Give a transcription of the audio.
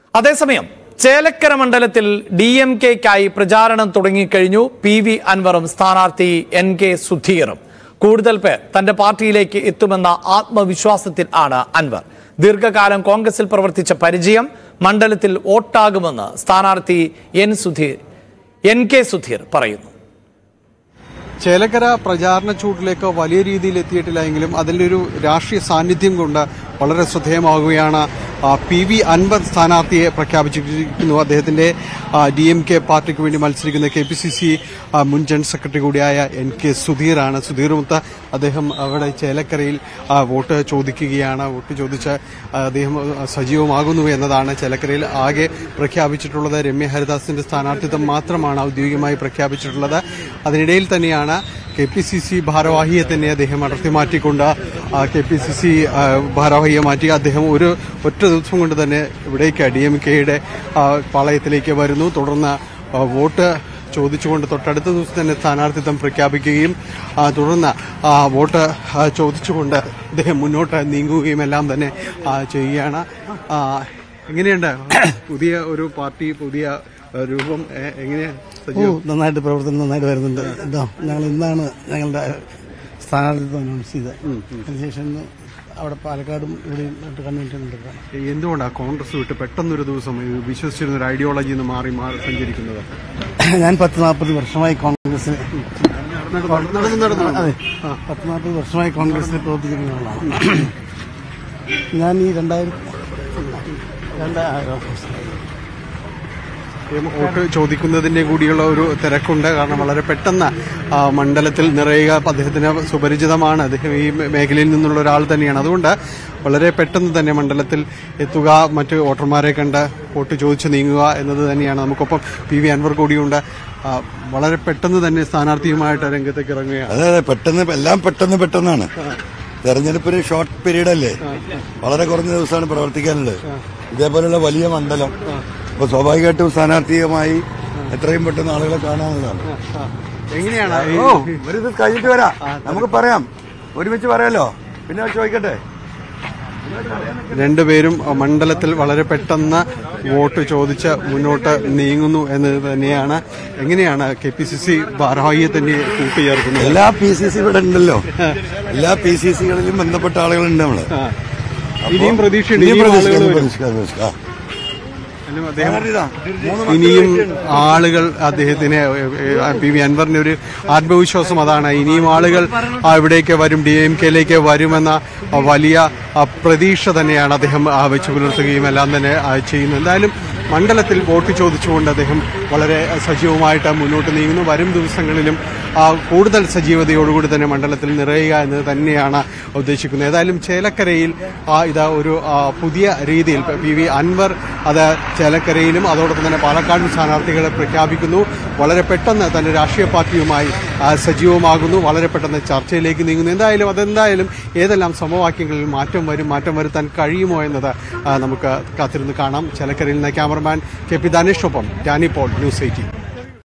അതേസമയം ചേലക്കര മണ്ഡലത്തിൽ D M കെക്കായി പ്രചാരണം തുടങ്ങിക്കഴിഞ്ഞു പി വി അൻവറും സ്ഥാനാർത്ഥി എൻ കെ സുധീറും കൂടുതൽ പേർ തന്റെ പാർട്ടിയിലേക്ക് എത്തുമെന്ന ആത്മവിശ്വാസത്തിൽ ആണ് അൻവർ ദീർഘകാലം കോൺഗ്രസിൽ പ്രവർത്തിച്ച പരിചയം മണ്ഡലത്തിൽ വോട്ടാകുമെന്ന് സ്ഥാനാർത്ഥി N Sudheer N K Sudheer പറയുന്നു ചേലക്കര പ്രചാരണ ചൂട്ടിലേക്ക് വലിയ രീതിയിൽ എത്തിയിട്ടില്ല എങ്കിലും അതിൻ്റെ ഒരു രാഷ്ട്രീയ സാന്നിധ്യം കൊണ്ട് വളരെ ശ്രദ്ധേയമാകുകയാണ് ആ, പി വി അൻവർ സ്ഥാനാർത്ഥിയെ പ്രഖ്യാപിച്ചിരിക്കുന്നു അദ്ദേഹത്തിന്റെ ഡി എം കെ പാർട്ടിക്ക് വേണ്ടി മത്സരിക്കുന്ന കെ പി സി സി മുൻ ജനറൽ സെക്രട്ടറി കൂടിയായ എൻ കെ സുധീറാണ് സുധീറുമൊത്ത് അദ്ദേഹം അവിടെ ചേലക്കരയിൽ ആ, വോട്ട് ചോദിക്കുകയാണ് വോട്ട് ചോദിച്ച് ആ, അദ്ദേഹം ആ, സജീവമാകുന്നു എന്നതാണ് ചേലക്കരയിൽ ആകെ പ്രഖ്യാപിച്ചിട്ടുള്ളത് രമ്യ ഹരിദാസിന്റെ സ്ഥാനാർത്ഥിത്വം മാത്രമാണ് ഔദ്യോഗികമായി പ്രഖ്യാപിച്ചിട്ടുള്ളത് അതിനിടയിൽ തന്നെയാണ് കെ പി സി സി ഭാരവാഹിയെ തന്നെ അദ്ദേഹം അടർത്തി മാറ്റിക്കൊണ്ട് കെ പി സി സി ഭാരവാഹിയെ മാറ്റി അദ്ദേഹം ഒരു ഒറ്റ ദിവസം കൊണ്ട് തന്നെ ഇവിടേക്ക് ഡി എം കെയുടെ പാളയത്തിലേക്ക് വരുന്നു തുടർന്ന് ആ, വോട്ട് ചോദിച്ചുകൊണ്ട് തൊട്ടടുത്ത ദിവസം തന്നെ സ്ഥാനാർത്ഥിത്വം പ്രഖ്യാപിക്കുകയും ആ, തുടർന്ന് ആ, വോട്ട് ആ, ചോദിച്ചുകൊണ്ട് അദ്ദേഹം മുന്നോട്ട് നീങ്ങുകയും എല്ലാം തന്നെ ആ, ചെയ്യുകയാണ് ആ, എങ്ങനെയുണ്ട് പുതിയ ഒരു പാർട്ടി പുതിയ ആ, രൂപം എ- എങ്ങനെയാ ഓ സജീവം നന്നായിട്ട് പ്രവർത്തനം നന്നായിട്ട് വരുന്നുണ്ട് ഇതാ ഞങ്ങൾ ഇന്നാണ് ഞങ്ങളുടെ സ്ഥാനാർത്ഥിത്വം അനൗൺസ് ചെയ്തത് അതിനുശേഷം ഇന്ന് അവിടെ പാലക്കാടും ഇവിടെയും ആയിട്ട് കൺവെൻഷൻ ഉണ്ട് എന്തുകൊണ്ടാണ് കോൺഗ്രസ് വിട്ട് പെട്ടെന്നൊരു ദിവസം ഇത് വിശ്വസിച്ചിരുന്ന ഒരു ഐഡിയോളജിയിൽ നിന്ന് മാറി മാറി സഞ്ചരിക്കുന്നത് ഞാൻ പത്ത് നാൽപ്പത് വർഷമായി കോൺഗ്രസിൽ നടന്നു നടന്നു അതെ പത്ത് നാൽപ്പത് വർഷമായി കോൺഗ്രസിൽ പ്രവർത്തിക്കുന്ന ആളാണ് ഞാൻ ഈ രണ്ടായിരത്തി രണ്ടായിരം വോട്ട് ചോദിക്കുന്നതിന്റെ കൂടിയുള്ള ഒരു തിരക്കുണ്ട് കാരണം വളരെ പെട്ടെന്ന് ആ, മണ്ഡലത്തിൽ നിറയുക അദ്ദേഹത്തിന് സുപരിചിതമാണ് അദ്ദേഹം ഈ മേഖലയിൽ നിന്നുള്ള ഒരാൾ തന്നെയാണ് അതുകൊണ്ട് വളരെ പെട്ടെന്ന് തന്നെ മണ്ഡലത്തിൽ എത്തുക മറ്റ് വോട്ടർമാരെ കണ്ട് വോട്ട് ചോദിച്ച് നീങ്ങുക എന്നത് തന്നെയാണ് നമുക്കൊപ്പം പി വി അൻവർ കൂടിയുണ്ട് ആ, വളരെ പെട്ടെന്ന് തന്നെ സ്ഥാനാർത്ഥിയുമായിട്ട് രംഗത്തേക്ക് ഇറങ്ങുകയാണ് അതെ അതെ പെട്ടെന്ന് എല്ലാം പെട്ടെന്ന് പെട്ടെന്നാണ് തെരഞ്ഞെടുപ്പ് ഒരു ഷോർട്ട് പീരീഡ് അല്ലേ വളരെ കുറഞ്ഞ ദിവസമാണ് പ്രവർത്തിക്കാനുള്ളത് ഇതേപോലുള്ള വലിയ മണ്ഡലം അപ്പൊ സ്വാഭാവികമായിട്ടും സ്ഥാനാർത്ഥികമായി എത്രയും പെട്ടെന്ന് ആളുകളെ കാണാനുള്ളതാണ് എങ്ങനെയാണ് ഈ- ഓ ഒരു ഇത് കഴിഞ്ഞിട്ട് വരാം നമുക്ക് പറയാം ഒരുമിച്ച് പറയാലോ പിന്നെ ചോദിക്കട്ടെ രണ്ടുപേരും മണ്ഡലത്തിൽ വളരെ പെട്ടെന്ന് വോട്ട് ചോദിച്ച് മുന്നോട്ട് നീങ്ങുന്നു എന്നത് തന്നെയാണ് എങ്ങനെയാണ് കെ പി സി സി ഭാരവാഹിയെ തന്നെ കൂട്ടിച്ചേർക്കുന്നത് എല്ലാ പി സി സി ഇവിടെ ഉണ്ടല്ലോ എല്ലാ പി സി സികളിലും ബന്ധപ്പെട്ട ആളുകളുണ്ട് നമ്മള് ഇനിയും പ്രതീക്ഷയുണ്ട് ഇനിയും ഇനിയും പ്രതീക്ഷിക്കാം, ആളുകൾ വരും. പ്രതീക്ഷിക്കാം, പ്രതീക്ഷിക്കാം. എന്നാലും അദ്ദേഹം ഇതാ, മൂന്ന് ഇനിയും ആളുകൾ അദ്ദേഹത്തിന് പി വി അൻവറിന്റെ ഒരു ആത്മവിശ്വാസം അതാണ് ഇനിയും ആളുകൾ ആ, ഇവിടേക്ക് വരും ഡി എം കെയിലേക്ക് വരുമെന്ന ആ, വലിയ ആ, പ്രതീക്ഷ തന്നെയാണ് അദ്ദേഹം ആ, വെച്ചു പുലർത്തുകയും എല്ലാം തന്നെ ആ, ചെയ്യുന്നത് എന്തായാലും മണ്ഡലത്തിൽ വോട്ട് ചോദിച്ചുകൊണ്ട് അദ്ദേഹം വളരെ സജീവമായിട്ട് മുന്നോട്ട് നീങ്ങുന്നു വരും ദിവസങ്ങളിലും ആ, കൂടുതൽ സജീവതയോടുകൂടി തന്നെ മണ്ഡലത്തിൽ നിറയുക എന്ന് തന്നെയാണ് ഉദ്ദേശിക്കുന്നത് ഏതായാലും ചേലക്കരയിൽ ആ, ഇതാ ഒരു ആ, പുതിയ രീതിയിൽ പി വി അൻവർ അത് ചേലക്കരയിലും അതോടൊപ്പം തന്നെ പാലക്കാടും സ്ഥാനാർത്ഥികളെ പ്രഖ്യാപിക്കുന്നു വളരെ പെട്ടെന്ന് തന്റെ രാഷ്ട്രീയ പാർട്ടിയുമായി ആ, സജീവമാകുന്നു വളരെ പെട്ടെന്ന് ചർച്ചയിലേക്ക് നീങ്ങുന്നു എന്തായാലും അതെന്തായാലും ഏതെല്ലാം സമവാക്യങ്ങളിൽ മാറ്റം വരും മാറ്റം വരുത്താൻ കഴിയുമോ എന്നത് ആ, നമുക്ക് കാത്തിരുന്ന് കാണാം ചേലക്കരയിൽ നിന്ന് ക്യാമറമാൻ കെ പി ധനേഷിനൊപ്പം ഡാനി പോൾ ന്യൂസ് എയ്റ്റീൻ